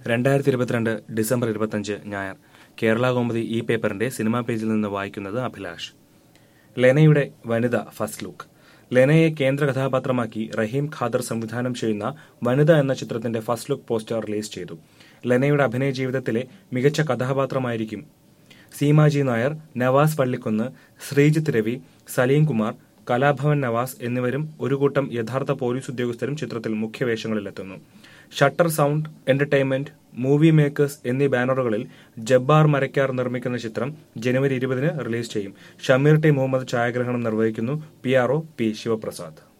രണ്ടായിരത്തി ഇരുപത്തിരണ്ട് ഡിസംബർ ഇരുപത്തഞ്ച് ഞായർ കേരള കോമതി ഈ പേപ്പറിന്റെ സിനിമാ പേജിൽ നിന്ന് വായിക്കുന്നത് അഭിലാഷ് ലെനയുടെ വനിത ഫസ്റ്റ് ലുക്ക് ലെനയെ കേന്ദ്ര കഥാപാത്രമാക്കി റഹീം ഖാദർ സംവിധാനം ചെയ്യുന്ന വനിത എന്ന ചിത്രത്തിന്റെ ഫസ്റ്റ് ലുക്ക് പോസ്റ്റർ റിലീസ് ചെയ്തു ലെനയുടെ അഭിനയ ജീവിതത്തിലെ മികച്ച കഥാപാത്രമായിരിക്കും സീമാജി നായർ നവാസ് പള്ളിക്കുന്ന് ശ്രീജിത്ത് രവി സലീം കുമാർ കലാഭവൻ നവാസ് എന്നിവരും ഒരു കൂട്ടം യഥാർത്ഥ പോലീസ് ഉദ്യോഗസ്ഥരും ചിത്രത്തിൽ മുഖ്യവേഷങ്ങളിലെത്തുന്നു shutter sound entertainment movie makers എന്നീ ബാനറുകളിൽ ജബ്ബാർ മരക്കാർ നിർമ്മിക്കുന്ന ചിത്രം ജനുവരി ഇരുപതിന് റിലീസ് ചെയ്യും ഷമീർ ടി മുഹമ്മദ് ഛായാഗ്രഹണം നിർവഹിക്കുന്നു P R O P Sivaprasad